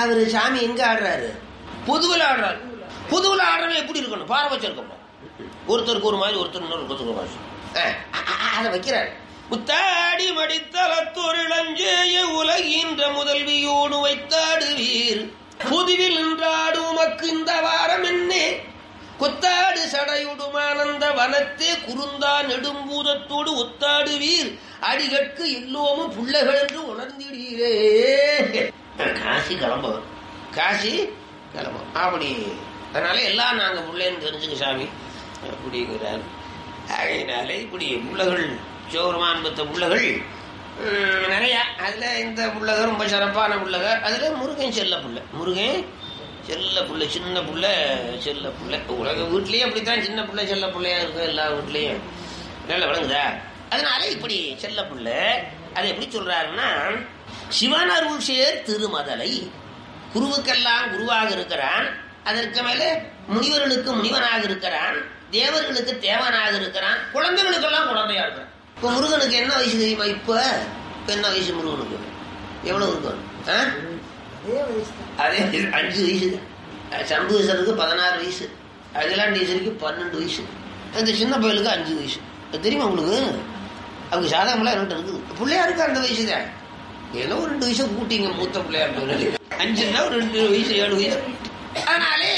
அவரு சாமி எங்க ஆடுறாரு பொதுவில் ஆடுறாரு பொதுவில் ஆடுறவன் எப்படி இருக்கணும் பாறை வச்சிருக்கணும் ஒருத்தருக்கு ஒரு மாதிரி ஒருத்தர் இன்னொரு ஒருத்தருக்கு ஒரு மாதிரி அஹ், அ- அ- அதை வைக்கிறார் முத்தாடி மடித்தலத்தோர் இளஞ்சேய உலகின்ற முதல்வியோடு வைத்தாடுவீர் புதுவில் நின்றாடு உமக்கு இந்த வாரம் என்னே கொத்தாடு சடையுடுமானந்த வனத்தே குறுந்தா நெடும்பூதத்தோடு ஒத்தாடுவீர் அடிகட்கு எல்லோமும் புள்ளைகள் என்று உணர்ந்திடீரே காசி கிளம்பும் காசி கிளம்பும் அப்படி அதனால எல்லாம் நாங்க புள்ளைன்னு தெரிஞ்சுக்க சாமி அப்படிங்கிறார் ஆகையினாலே இப்படி புள்ளகள் சோர்மான் பெற்ற புள்ளகள் உம், நிறைய அதுல இந்த புள்ளக ரொம்ப சிறப்பான புள்ளக அதுல முருகன் செல்ல புள்ள முருகன் செல்ல புள்ள சின்ன புள்ள செல்ல புள்ள உலக வீட்லயே அப்படித்தான் சின்ன புள்ள செல்ல புள்ளையா இருக்கும் எல்லா வீட்லயும் நல்ல விளங்குதா அதனால இப்படி செல்ல புள்ள அதை எப்படி சொல்றாருன்னா சிவன் அருள் சேர் திருமதலை குருவுக்கெல்லாம் குருவாக இருக்கிறான் அதற்கு மேலே முனிவர்களுக்கு முனிவனாக இருக்கிறான் தேவர்களுக்கு தேவனாக இருக்கிறான் குழந்தைகளுக்கெல்லாம் குழந்தையா இருக்கிறான் இப்ப முருகனுக்கு என்ன வயசு தெரியுமா இப்ப இப்ப என்ன வயசு முருகனுக்கு எவ்வளவு இருக்கும் ஆ? அதே வயசு, அஞ்சு வயசு தான் சம்புவீசருக்கு பதினாறு வயசு அகிலாண்டீஸ்வரிக்கு பன்னெண்டு வயசு அந்த சின்ன பயலுக்கு அஞ்சு வயசு அது தெரியுமா உங்களுக்கு அவங்க சாதாரணலாம் ரெண்டு இருக்குது பிள்ளையாருக்கு அந்த வயசு தான் ஏதோ ஒரு ரெண்டு வயசு கூட்டிங்க மூத்த பிள்ளையார் அஞ்சுன்னா ஒரு ரெண்டு வயசு ஏழு வயசு அதனாலே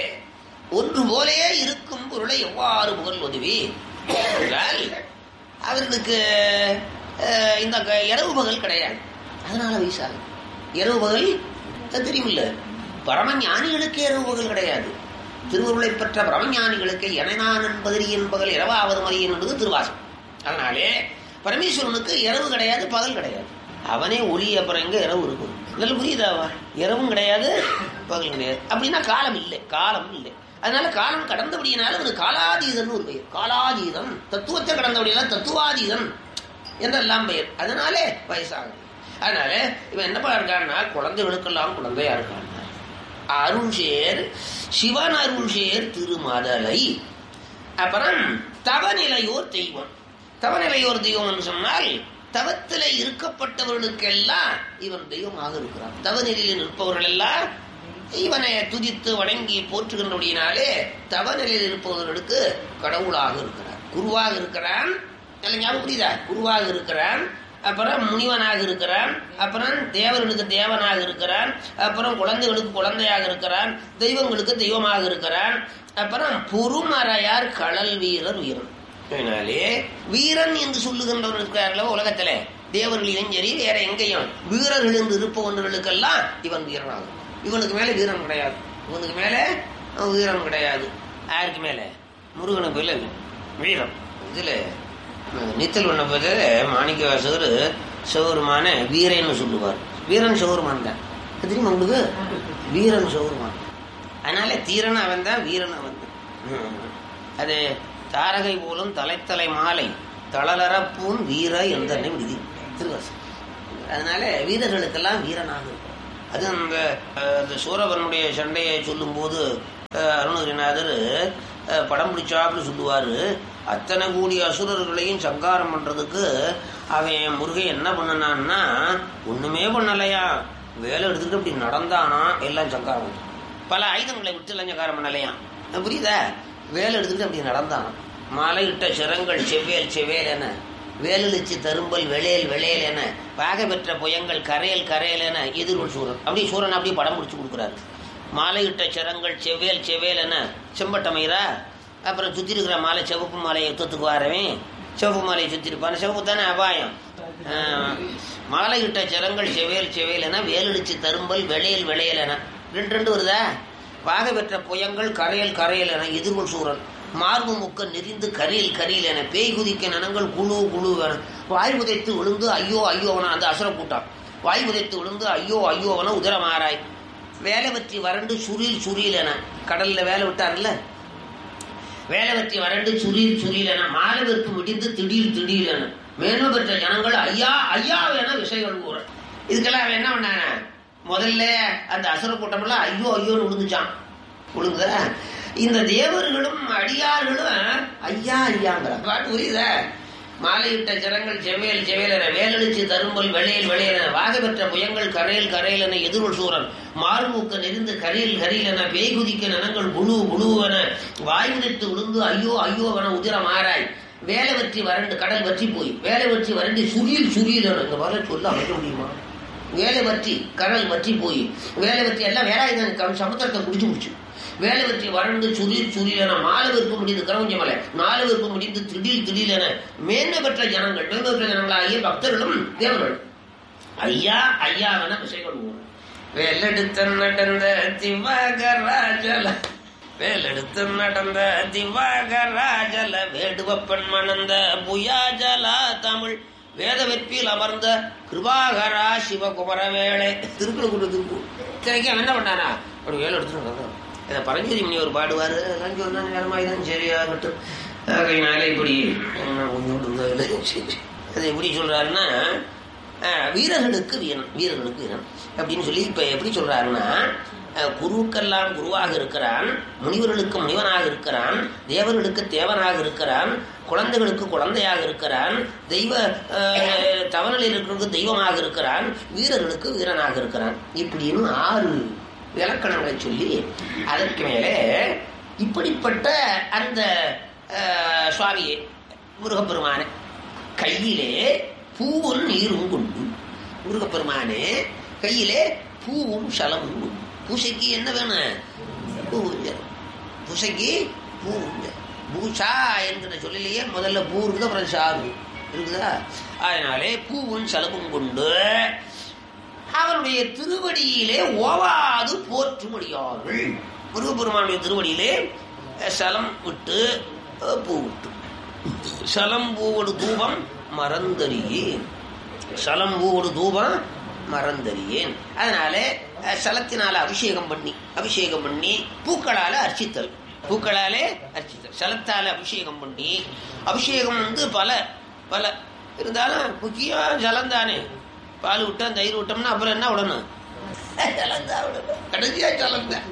ஒன்று போலே இருக்கும் பொருளை எவ்வாறு புகழ் உதவி என்றால் அவர்களுக்கு அஹ், இந்த க- இரவு பகல் கிடையாது அதனால வயசாகும் இரவு பகல் அது தெரியுமில்ல பரமஞானிகளுக்கு இரவு பகல் கிடையாது திருவருளை பெற்ற பரமஞானிகளுக்கு எனனான் என்பதில் என்பகல் இரவாவது மதியம் என்பது திருவாசம் அதனாலே பரமேஸ்வரனுக்கு இரவு கிடையாது பகல் கிடையாது அவனே ஒளி அப்புறம் எங்க இரவு இருக்கும் இதெல்லாம் புரியுதாவா இரவும் கிடையாது பகல் கிடையாது அப்படின்னா காலம் இல்லை காலம் இல்லை அதனால காலம் கடந்தபடியினால அவனுக்கு காலாதீதன் ஒரு பெயர் காலாதீதம் தத்துவத்தை கடந்தபடியால தத்துவாதீதன் என்றெல்லாம் பெயர் அதனாலே வயசாகுது அதனால இவன் என்னப்பா இருக்கான்னா குழந்தைகளுக்கெல்லாம் குழந்தையா இருக்கான் அருள்சேர் சிவன் அருள்சேர் திருமதலை அப்புறம் தவநிலையோர் தெய்வம் தவநிலையோர் தெய்வம் சொன்னால் தவத்திலே இருக்கப்பட்டவர்களுக்கெல்லாம் இவன் தெய்வமாக இருக்கிறான் தவநிலையில் இருப்பவர்கள் எல்லாம் இவனை துதித்து வணங்கி போற்றுகின்றபடியினாலே தவநிலையில் இருப்பவர்களுக்கு கடவுளாக இருக்கிறான் குருவாக இருக்கிறான் நல்ல ஞாபகம் புரியுதா குருவாக இருக்கிறான் அப்புறம் முனிவனாக இருக்கிறான் அப்புறம் தேவர்களுக்கு தேவனாக இருக்கிறான் அப்புறம் குழந்தைகளுக்கு குழந்தையாக இருக்கிறான் தெய்வங்களுக்கு தெய்வமாக இருக்கிறான் அப்புறம் பொறுமறையார் கடல் வீரர் வீரன் அதனாலே வீரன் என்று சொல்லுகின்றவர் இருக்கிறார்களோ உலகத்துல தேவர்களிலும் சரி வேற எங்கேயும் வீரர்கள் என்று இருப்பவர்களுக்கெல்லாம் இவன் வீரனாகும் இவனுக்கு மேல வீரன் கிடையாது இவனுக்கு மேல அவன் வீரன் கிடையாது யாருக்கு மேல முருகனுக்கு மேல வீரம் இதுல நீச்சல் பண்ண போது மாணிக்க வாசகர் சிவருமான வீரன்னு சொல்லுவார் வீரன் சிவருமான் தான் அது தெரியுமா உங்களுக்கு வீரன் சிவருமான் அதனால தீரன் அவன் தான் வீரன் அவன் தான் ம். அது தாரகை போலும் தலைத்தலை மாலை தளலரப்பூன் வீர எந்தனை விடுதி திருவாசம் அதனால வீரர்களுக்கெல்லாம் வீரனாக இருக்கும் அது அந்த அஹ், அந்த சூரபனுடைய சண்டையை சொல்லும்போது அஹ், அருணகிரிநாதர் அஹ், படம் பிடிச்சாப்புல சொல்லுவாரு அத்தனை கூடிய அசுரர்களையும் சங்காரம் பண்றதுக்கு அவன் முருகன் என்ன பண்ணனான்னா ஒண்ணுமே பண்ணலையா வேலை எடுத்துக்கிட்டு அப்படி நடந்தானா எல்லாம் சங்காரம் பண்ணான். பல ஆயுதங்களை விட்டு எல்லாம் சங்காரம் பண்ணலையாம் அது புரியுதா வேலை எடுத்துக்கிட்டு அப்படி நடந்தான் மாலையிட்ட சிரங்கள் செவ்வேல் செவ்வேல் என வேலளிச்சு தரும்பல் வெளேல் வெளேல் என பாக பெற்ற புயங்கள் கரையல் கரையல் என எதிர்கொள் சூரன் அப்படி சூரன் அப்படியே படம் முடிச்சு கொடுக்குறாரு மாலையிட்ட சிரங்கள் செவ்வேல் செவ்வேல் என செம்பட்டமயிரா அப்புறம் சுத்தி இருக்கிற மாலை சிவப்பு மாலையை யுத்தத்துக்கு வரவேன் சிவப்பு மாலையை சுத்தி இருப்பான் சிவப்பு தானே அபாயம் ஆஹ், மாலையிட்ட சிரங்கள் செவ்வேல் செவ்வேல் என வேலளிச்சு தரும்பல் வெளையல் வெளையல் என ரெண்டு ரெண்டு வருதா வாக பெற்ற புயங்கள் கரையல் கரையல் என எதிர்கொள் சூரன் மார்பு முக்க நெறிந்து கரியில் கரியில் என பேய் குதிக்க நனங்கள் குழு குழு என வாய் உதைத்து விழுந்து ஐயோ ஐயோவன அந்த அசுர கூட்டம் வாய் உதைத்து விழுந்து ஐயோ ஐயோவன உதரமாறாய் வேலை பற்றி வறண்டு சுரீல் சுரீல் என கடல்ல வேலை விட்டார்ல வேலை பற்றி வறண்டு சுரீல் சுரீல் என மாலவிற்கு முடிந்து திடீர் திடீர் என மேன்மை பெற்ற ஜனங்கள் ஐயா ஐயா என விஷயங்கள் கூற இதுக்கெல்லாம் அவன் என்ன பண்ணான முதல்ல அந்த அசுர கூட்டமெல்லாம் ஐயோ ஐயோன்னு விழுந்துச்சான் விழுங்குதா இந்த தேவர்களும் அடியார்களும் ஐயா ஐயாங்கிற பாட்டு புரியுதா மாலையிட்ட சிரங்கள் செவ்வேல் செவ்வேலென வேலடிச்சு தரும்பல் வெளியில் வெளியென வாக பெற்ற புயங்கள் கரையில் கரையில் என எதிர்வல் சூரன் மார்மூக்க நெறிந்து கரையில் கரையில் என பேய் குதிக்க நனங்கள் புழு புழுவென வாய் விடுத்து விழுந்து ஐயோ ஐயோ என உதிர மாறாய் வேலை வற்றி வறண்டு கடல் வற்றி போய் வேலை வற்றி வறண்டு சுரியில் சுரியில் இந்த மாதிரி சொல்ல அமைக்க முடியுமா வேலை வற்றி கடல் வற்றி போய் வேலை வற்றி எல்லாம் வேலாயுதம் சமுத்திரத்தை குடிச்சு முடிச்சு வேலை வற்றி வறண்டு சுரீர் சுரீரென மாலை விருப்பம் முடிந்து கரவுஞ்ச மலை நாலு விருப்பம் முடிந்து திடீர் திடீரென மேன்மை பெற்ற ஜனங்கள் மேன்மை பெற்ற ஜனங்களாகிய பக்தர்களும் தேவர்கள் ஐயா ஐயாவென விஷயங்கள் வேலெடுத்த நடந்த திவாகராஜல வேலெடுத்து நடந்த திவாகராஜல வேடுவப்பன் மணந்த புயாஜலா தமிழ் வேத வெற்பில் அமர்ந்த கிருபாகரா சிவகுமர வேளை திருக்குறள் திருக்கு இத்தனைக்கும் அவன் என்ன பண்ணானா அப்படி வேலை எடுத்துட்டு இதை பரஞ்சோதி மணி ஒரு பாடுவார் எல்லாம் சொன்னா நேரமாயிதான் சரியாகட்டும் ஆகையினால இப்படி அது எப்படி சொல்றாருன்னா அஹ், வீரர்களுக்கு வீரன் வீரர்களுக்கு வீரன் அப்படின்னு சொல்லி இப்ப எப்படி சொல்றாருன்னா அஹ், குருவுக்கெல்லாம் குருவாக இருக்கிறான் முனிவர்களுக்கு முனிவனாக இருக்கிறான் தேவர்களுக்கு தேவனாக இருக்கிறான் குழந்தைகளுக்கு குழந்தையாக இருக்கிறான் தெய்வ அஹ், தவநிலையில் இருக்கிறவங்களுக்கு தெய்வமாக இருக்கிறான் வீரர்களுக்கு வீரனாக இருக்கிறான் இப்படின்னு ஆறு விளக்கணங்களை சொல்லி அதற்கு மேலே இப்படிப்பட்ட அந்த அஹ், சுவாமியே முருகப்பெருமானே கையிலே பூவும் நீரும் கொண்டு முருகப்பெருமானே கையிலே பூவும் சலமும் கொண்டு பூசைக்கு என்ன வேணும் பூவும் ஜலம் பூசைக்கு பூவும் ஜலம் பூஷா என்கிற சொல்லிலேயே முதல்ல பூ இருக்குது அப்புறம் சாரு இருக்குதா அதனாலே பூவும் சலமும் கொண்டு அவனுடைய திருவடியிலே ஓவாது போற்றும்படியார்கள் முருகப்பெருமானுடைய திருவடியிலே அஹ், சலம் விட்டு அஹ், பூ விட்டு சலம் பூவோடு தூபம் மறந்தறியேன் சலம் பூவோடு தூபம் மறந்தறியேன் அதனால அஹ், சலத்தினால அபிஷேகம் பண்ணி அபிஷேகம் பண்ணி பூக்களால அர்ச்சித்தல் பூக்களாலே அர்ச்சித்தல் சலத்தால அபிஷேகம் பண்ணி அபிஷேகம் வந்து பல பல இருந்தாலும் முக்கியம் ஜலம் தானே பால் விட்டோம் தயிர் விட்டோம்னா அப்புறம் என்ன விடணும் ஜலம் தான் விடணும் கடைசியா ஜலம் தான்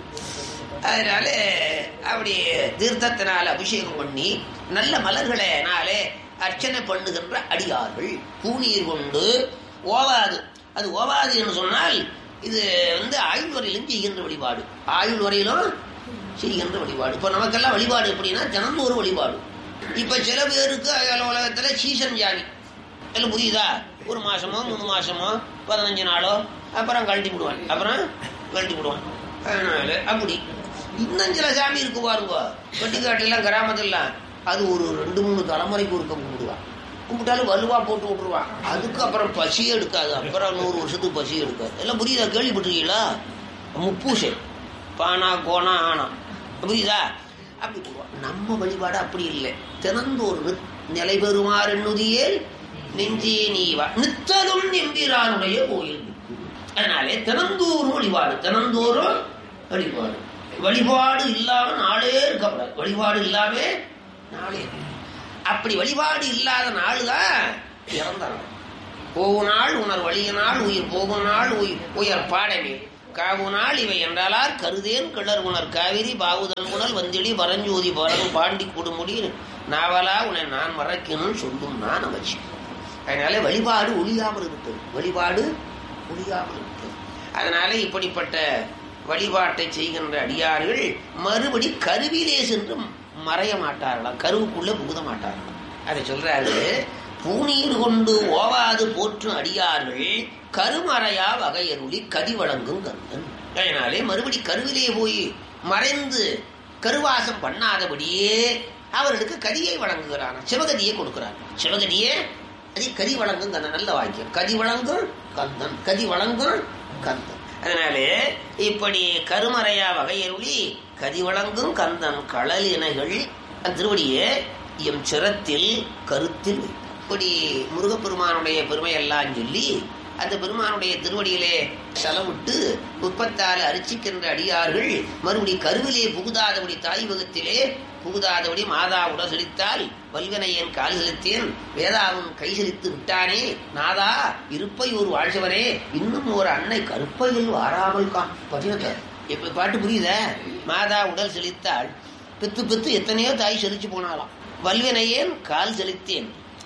அதனால அப்படி தீர்த்தத்தினால அபிஷேகம் பண்ணி நல்ல மலர்களேனாலே அர்ச்சனை பண்ணுகின்ற அடியார்கள் பூநீர் கொண்டு ஓவாது அது ஓவாது என்று சொன்னால் இது வந்து ஆயுள் வரையிலும் செய்கின்ற வழிபாடு ஆயுள் வரையிலும் செய்கின்ற வழிபாடு இப்போ நமக்கெல்லாம் வழிபாடு எப்படின்னா தினந்தோறும் வழிபாடு இப்போ சில பேருக்கு அலுவலகத்தில் சீசன் ஜாதி எல்லாம் புரியுதா ஒரு மாசமோ மூணு மாசமோ பதினஞ்சு நாளோ அப்புறம் கழட்டி விடுவான் அப்புறம் கழட்டி விடுவான் அதனால அப்படி இன்னும் சில சாமி இருக்கு பாருங்க வெட்டிக்காட்டுலாம் கிராமத்துலாம் அது ஒரு ரெண்டு மூணு தலைமுறைக்கு ஒருக்க கும்பிடுவான் கும்பிட்டாலும் வலுவா போட்டு விட்டுருவான் அதுக்கு அப்புறம் பசியே எடுக்காது அப்புறம் நூறு வருஷத்துக்கு பசி எடுக்காது எல்லாம் புரியுதா கேள்விப்பட்டிருக்கீங்களா முப்பூசை பானா கோனா ஆனா புரியுதா அப்படி போடுவான் நம்ம வழிபாடு அப்படி இல்லை தினந்தோறும் நிலை பெறுமாறு எண்ணுதியேல் நெஞ்சே நீவா நித்தலும் எம்பிரானுடைய கோயில் அதனாலே தினந்தோறும் வழிபாடு தினந்தோறும் வழிபாடு வழிபாடு இல்லாம நாளே இருக்கக்கூடாது வழிபாடு இல்லாம நாளே இருக்க. அப்படி வழிபாடு இல்லாத நாள் தான் இறந்தாங்க போகும் நாள் உணர் வழியினால் உயிர் போகும் நாள் உயிர் உயர் பாடமே காவு நாள் இவை என்றாலார் கருதேன் கிளர் உணர் காவிரி பாவுதன் புனல் வந்திடி பரஞ்சோதி பரம் பாண்டி கொடுமுடி நாவலா உன்னை நான் மறக்கணும் சொல்லும் நான் அமைச்சு அதனால வழிபாடு ஒழியாமல் இருக்கிறது வழிபாடு ஒழியாமல் இருக்கிறது அதனால இப்படிப்பட்ட வழிபாட்டை செய்கின்ற அடியார்கள் மறுபடி கருவிலே சென்று மறைய மாட்டார்களாம் கருவுக்குள்ள புகுத மாட்டார்களாம் அதை சொல்றாரு பூநீர் கொண்டு ஓவாது போற்றும் அடியார்கள் கருமறையா வகையருளி கதி வழங்கும் கருந்தன் அதனாலே மறுபடி கருவிலே போய் மறைந்து கருவாசம் பண்ணாதபடியே அவர்களுக்கு கதியை வழங்குகிறான் சிவகதியை கொடுக்கிறான் சிவகதியே அது கதி வழங்கும் கந்தன் நல்ல வாக்கியம் கதி வழங்கும் கந்தன் கதி வழங்கும் கந்தன் அதனாலே இப்படி கருமறையா வகையருளி கதி வழங்கும் கந்தன் களல் இணைகள் அந்த திருவடியே எம் சிரத்தில் கருத்தில் வைத்தார். இப்படி முருகப்பெருமானுடைய பெருமையெல்லாம் சொல்லி அந்த பெருமானுடைய திருவடியிலே செலவிட்டு முப்பத்தாறு அரிச்சிக்கின்ற அடியார்கள் மறுபடி கருவிலே புகுதாதபடி தாய் வகத்திலே புகுதாதபடி மாதா உடல் செலுத்தால் வல்வினையன் கால் செலுத்தேன் வேதாவும் கை செலுத்து விட்டானே நாதா இருப்பை ஒரு வாழ்ச்சவனே இன்னும் ஒரு அன்னை கருப்பையில் வாராமல் கான் பதினத்தை இப்ப பாட்டு புரியுதா மாதா உடல் செலுத்தால் பெத்து பெத்து எத்தனையோ தாய் செலுச்சு போனாலாம் வல்வினையேன் கால் செலுத்தேன்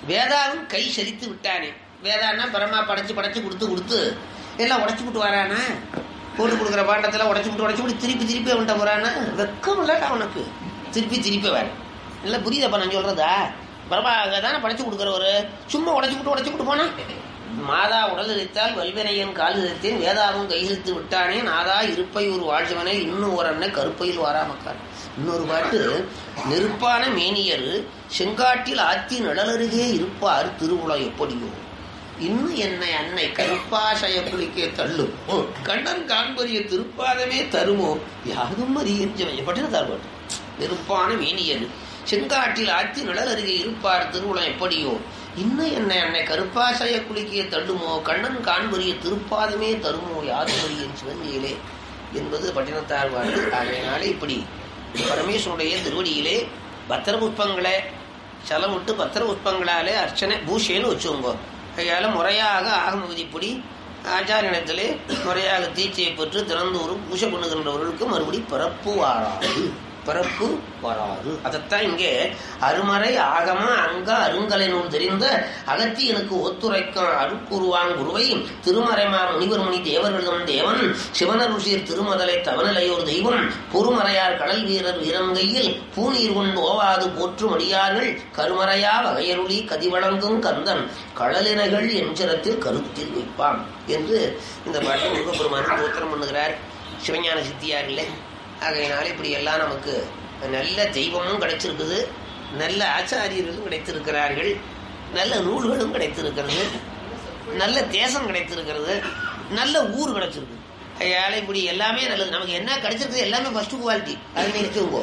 வேதாவும் கை செலுத்தி விட்டானே வேதான்னா பரமா படைச்சு படைச்சு கொடுத்து கொடுத்து எல்லாம் உடைச்சு விட்டு வரானா போட்டு கொடுக்குற பாண்டத்தில் உடைச்சு விட்டு உடைச்சு விட்டு திருப்பி திருப்பி அவன்கிட்ட போறானா வெக்கம் இல்லடா அவனுக்கு திருப்பி திருப்பி வர இல்லை புரியுதப்பா நான் சொல்றதா பரமா தானே படைச்சு கொடுக்குறவரு சும்மா உடைச்சு விட்டு உடைச்சு விட்டு போனா மாதா உடல் எரித்தால் வல்வினையன் கால் எரித்தேன் வேதாவும் கையெழுத்து விட்டானே நாதா இருப்பை ஒரு வாழ்ச்சவனே இன்னும் ஒரு அண்ணன் கருப்பையில் வாராமக்கார் இன்னொரு பாட்டு நெருப்பான மேனியர் செங்காட்டில் ஆத்தி நிழலருகே இருப்பார் திருவுளம் எப்படியோ இன்னும் என்னை அன்னை கருப்பாசய குளிக்க தள்ளும் கண்ணன் காண்பறிய திருப்பாதமே தருமோ யாரும் அறியஞ்சவன் பட்டின தார்பாட்டு நெருப்பான மேனியர் செங்காட்டில் ஆத்தி நிழல் அருகே இருப்பார் திருவுளம் எப்படியோ இன்னும் என்னை அன்னை கருப்பாசய குளிக்கிய தள்ளுமோ கண்ணன் காண்பறிய திருப்பாதமே தருமோ யாரும் அறியன் சிவன்மையிலே என்பது பட்டினத்தார் பாட்டு ஆகையினாலே இப்படி பரமேஸ்வருடைய திருவடியிலே பத்திர புஷ்பங்களை சலம் விட்டு பத்திர புஷ்பங்களாலே அர்ச்சனை பூஷைன்னு வச்சுக்கோங்க கையால் முறையாக ஆகம விதிப்படி ஆச்சாரியனத்திலே முறையாக தீட்சையை பெற்று திறந்தோறும் பூஜை பண்ணுகின்றவர்களுக்கு மறுபடி பிறப்பு வாராது பிறப்பு வராது அதைத்தான் இங்கே அருமறை ஆகம அங்க அருங்கலை நூல் தெரிந்த அகத்தியனுக்கு ஒத்துரைக்கும் அருக்குருவான் குருவை திருமறைமா முனிவர்மணி தேவர்களிடம் தேவன் சிவனருஷியர் திருமதலை தவநிலையோர் தெய்வம் பொறுமறையார் கடல் வீரர் வீரங்கையில் பூநீர் கொண்டு ஓவாது போற்றும் அடியார்கள் கருமறையா வகையருளி கதிவழங்கும் கந்தன் கடலினைகள் என்சிரத்தில் கருத்தில் வைப்பான் என்று இந்த பாட்டு முருகப்பெருமான் தோத்திரம் பண்ணுகிறார் சிவஞான சித்தியாரில் ஆகையினால இப்படி எல்லாம் நமக்கு நல்ல தெய்வமும் கிடைச்சிருக்குது நல்ல ஆச்சாரியர்களும் கிடைத்திருக்கிறார்கள் நல்ல நூல்களும் கிடைத்திருக்கிறது நல்ல தேசம் கிடைத்திருக்கிறது நல்ல ஊர் கிடைச்சிருக்கு அதனால இப்படி எல்லாமே நல்லது நமக்கு என்ன கிடைச்சிருக்குது எல்லாமே ஃபர்ஸ்ட் குவாலிட்டி அது நினைச்சுங்கோ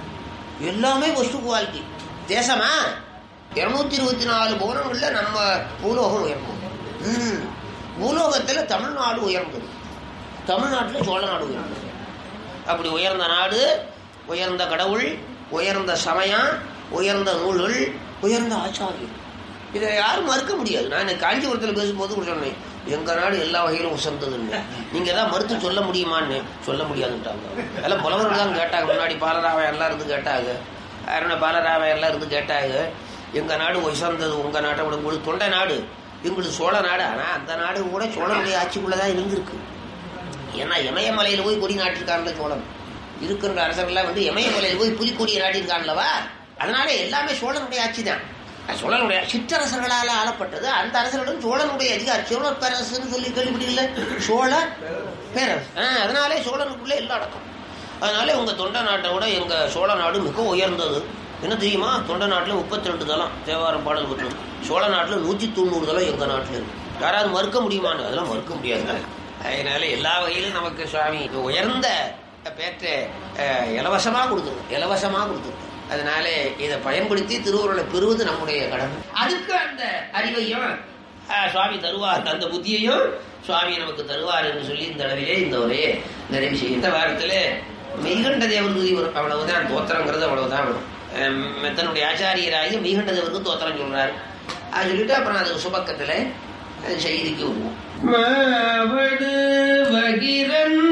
எல்லாமே ஃபர்ஸ்ட் குவாலிட்டி தேசமா இருநூத்தி இருபத்தி நாலு பௌனங்கள்ல நம்ம பூலோகம் உயர்ந்தது ம். பூலோகத்துல தமிழ்நாடு உயர்ந்தது தமிழ்நாட்டுல சோழ நாடு உயர்ந்தது அப்படி உயர்ந்த நாடு உயர்ந்த கடவுள் உயர்ந்த சமயம் உயர்ந்த நூல்கள் உயர்ந்த ஆச்சாரியம் இதை யாரும் மறுக்க முடியாது நான் இன்னைக்கு காஞ்சிபுரத்தில் பேசும்போது கூட சொன்னேன் எங்க நாடு எல்லா வகையிலும் உசந்ததுன்னு நீங்க தான் மறுத்து சொல்ல முடியுமான்னு சொல்ல முடியாதுன்ட்டாங்க எல்லாம் புலவர்கள் தான் கேட்டாங்க முன்னாடி பாலராவையர் எல்லாம் இருந்து கேட்டாங்க அருண பாலராவையர் எல்லாம் இருந்து கேட்டாங்க எங்க நாடு உசந்தது உங்க நாட்டை விட உங்களுக்கு தொண்டை நாடு எங்களுக்கு சோழ நாடு ஆனா அந்த நாடு கூட சோழனுடைய ஆட்சிக்குள்ளதான் இருந்திருக்கு ஏன்னா இமயமலையில் போய் கொடி நாட்டிருக்கான்ல சோழன் இருக்கின்ற அரசர்கள்லாம் வந்து இமயமலையில் போய் புலிக்கொடியை நாட்டியிருக்கான்லவா அதனால எல்லாமே சோழனுடைய ஆட்சி தான் சோழனுடைய சிற்றரசர்களால் ஆளப்பட்டது அந்த அரசர்களும் சோழனுடைய அதிகாரி சோழ பேரரசுன்னு சொல்லி கேள்விப்பட்டீங்கல்ல சோழ பேரரசு ஆ, அதனாலே சோழனுக்குள்ளே எல்லாம் அடக்கம் அதனால உங்க தொண்டை நாட்டை விட எங்க சோழ நாடு மிக உயர்ந்தது என்ன தெரியுமா தொண்டை நாட்டில் முப்பத்தி ரெண்டு தலம் தேவாரம் பாடல் பெற்றது சோழ நாட்டில் நூற்றி தொண்ணூறு தலம் எங்க நாட்டில் இருக்கு யாராவது மறுக்க முடியுமான்னு அதெல்லாம் மறுக்க முடியாது அதனால எல்லா வகையிலும் நமக்கு சுவாமி உயர்ந்த பேற்றை அஹ், இலவசமா கொடுத்துரும் இலவசமா கொடுத்துரும் அதனால இதை பயன்படுத்தி திருவுருளை பெறுவது நம்முடைய கடமை அதுக்கு அந்த அறிவையும் அஹ், சுவாமி தருவார் அந்த புத்தியையும் சுவாமி நமக்கு தருவார் என்று சொல்லி இந்த அளவிலே இந்த உரையை நிறைவு செய்யும் இந்த வாரத்தில் மெய்கண்ட தேவர் துதி வரும் அவ்வளவுதான் தோத்திரங்கிறது அவ்வளவுதான் வரும் அஹ், தன்னுடைய ஆச்சாரியராகி மெய்கண்ட தேவருக்கு தோத்திரம் சொல்றாரு அது சொல்லிட்டு அப்புறம் அதுக்கு சுபக்கத்தில் செய்திக்கு வருவோம் மாவடு வகிரன்